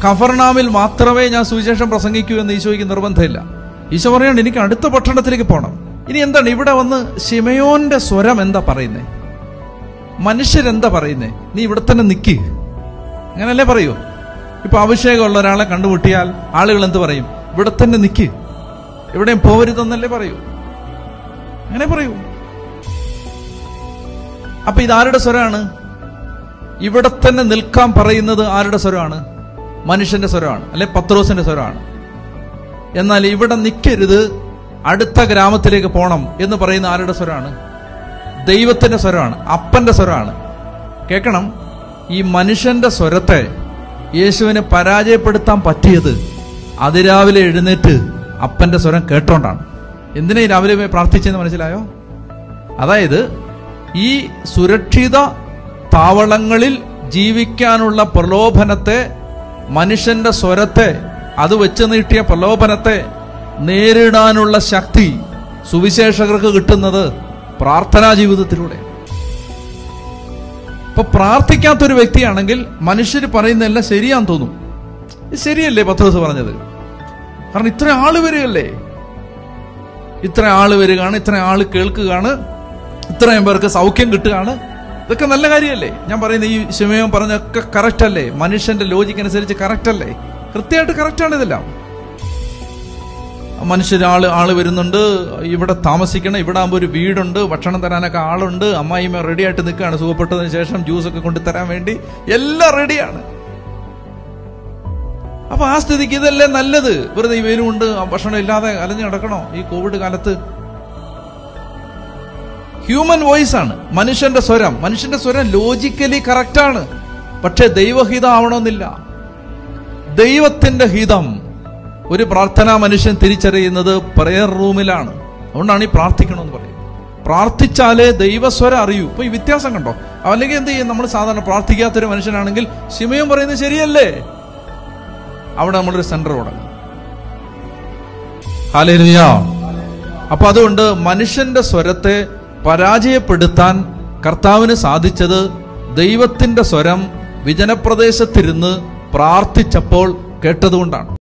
കഫർനാമിൽ മാത്രമേ ഞാൻ സുവിശേഷം പ്രസംഗിക്കൂ എന്ന് ഈശോയ്ക്ക് നിർബന്ധമില്ല ഈശോ പറയാണ് എനിക്ക് അടുത്ത പട്ടണത്തിലേക്ക് പോകണം ഇനി എന്താണ് ഇവിടെ വന്ന് ഷിമയോന്റെ സ്വരം എന്താ പറയുന്നേ മനുഷ്യരെന്താ പറയുന്നേ നീ ഇവിടെ തന്നെ നിക്ക് അങ്ങനല്ലേ പറയൂ ഇപ്പൊ അഭിഷേകമുള്ള ഒരാളെ കണ്ടുമുട്ടിയാൽ ആളുകൾ എന്ത് പറയും ഇവിടെ തന്നെ നിക്ക് എവിടെയും പോവരുതെന്നല്ലേ പറയൂ അങ്ങനെ പറയൂ അപ്പൊ ഇത് ആരുടെ സ്വരമാണ് ഇവിടെ തന്നെ നിൽക്കാൻ പറയുന്നത് ആരുടെ സ്വരമാണ് മനുഷ്യന്റെ സ്വരമാണ് അല്ലെ പത്രോസിന്റെ സ്വരമാണ് എന്നാൽ ഇവിടെ നിൽക്കരുത് അടുത്ത ഗ്രാമത്തിലേക്ക് പോകണം എന്ന് പറയുന്ന ആരുടെ സ്വരമാണ് ദൈവത്തിന്റെ സ്വരമാണ് അപ്പന്റെ സ്വരമാണ് കേൾക്കണം ഈ മനുഷ്യന്റെ സ്വരത്തെ യേശുവിനെ പരാജയപ്പെടുത്താൻ പറ്റിയത് അതിരാവിലെ എഴുന്നേറ്റ് അപ്പന്റെ സ്വരം കേട്ടോണ്ടാണ് എന്തിനാ ഈ രാവിലെ പോയി പ്രാർത്ഥിച്ചെന്ന് മനസ്സിലായോ അതായത് ഈ സുരക്ഷിത താവളങ്ങളിൽ ജീവിക്കാനുള്ള പ്രലോഭനത്തെ മനുഷ്യന്റെ സ്വരത്തെ അത് വെച്ച് നീട്ടിയ പ്രലോഭനത്തെ നേരിടാനുള്ള ശക്തി സുവിശേഷകർക്ക് കിട്ടുന്നത് പ്രാർത്ഥനാ ജീവിതത്തിലൂടെ ഇപ്പൊ പ്രാർത്ഥിക്കാത്തൊരു വ്യക്തിയാണെങ്കിൽ മനുഷ്യർ പറയുന്നതെല്ലാം ശരിയാന്ന് തോന്നും ഇത് ശരിയല്ലേ പത്രോസ് പറഞ്ഞത് കാരണം ഇത്ര ആള് വരികയല്ലേ ഇത്ര ആള് വരികയാണ് ഇത്ര ആള് കേൾക്കുകയാണ് ഇത്രയും പേർക്ക് സൗഖ്യം കിട്ടുകയാണ് ഇതൊക്കെ നല്ല കാര്യമല്ലേ ഞാൻ പറയുന്ന ഈ ശിമയം പറഞ്ഞൊക്കെ കറക്റ്റ് അല്ലേ മനുഷ്യന്റെ ലോജിക്ക് അനുസരിച്ച് കറക്റ്റ് അല്ലേ കൃത്യമായിട്ട് കറക്റ്റ് ആണ് ഇതെല്ലാം മനുഷ്യർ ആള് ആള് വരുന്നുണ്ട് ഇവിടെ താമസിക്കണം ഇവിടെ ആകുമ്പോൾ ഒരു വീടുണ്ട് ഭക്ഷണം തരാനൊക്കെ ആളുണ്ട് അമ്മായിമ്മ റെഡി ആയിട്ട് നിൽക്കുകയാണ് സുഖപ്പെട്ടതിന് ശേഷം ജ്യൂസ് ഒക്കെ കൊണ്ടു തരാൻ വേണ്ടി എല്ലാം റെഡിയാണ് അപ്പൊ ആ സ്ഥിതിക്ക് ഇതല്ലേ നല്ലത് വെറുതെ ഈ വെയിലും കൊണ്ട് ആ ഭക്ഷണം ഇല്ലാതെ അലഞ്ഞു നടക്കണോ ഈ കോവിഡ് കാലത്ത് ഹ്യൂമൻ വോയിസ് ആണ് മനുഷ്യന്റെ സ്വരം മനുഷ്യന്റെ സ്വരം ലോജിക്കലി കറക്റ്റ് ആണ് പക്ഷെ ദൈവഹിതം ആവണമെന്നില്ല ദൈവത്തിന്റെ ഹിതം ഒരു പ്രാർത്ഥനാ മനുഷ്യൻ തിരിച്ചറിയുന്നത് പ്രയർ റൂമിലാണ് അതുകൊണ്ടാണ് ഈ പ്രാർത്ഥിക്കണമെന്ന് പറയുന്നത് പ്രാർത്ഥിച്ചാലേ ദൈവസ്വരം അറിയൂ ഇപ്പൊ ഈ വ്യത്യാസം കണ്ടോ അല്ലെങ്കിൽ എന്ത് ചെയ്യും നമ്മൾ സാധാരണ പ്രാർത്ഥിക്കാത്തൊരു മനുഷ്യനാണെങ്കിൽ ശിമയം പറയുന്നത് ശരിയല്ലേ അവിടെ നമ്മളൊരു സെന്റർ തുടങ്ങും ഹാലേലുയ അപ്പൊ അതുകൊണ്ട് മനുഷ്യന്റെ സ്വരത്തെ പരാജയപ്പെടുത്താൻ കർത്താവിന് സാധിച്ചത് ദൈവത്തിന്റെ സ്വരം വിജനപ്രദേശത്തിരുന്ന് പ്രാർത്ഥിച്ചപ്പോൾ കേട്ടതുകൊണ്ടാണ്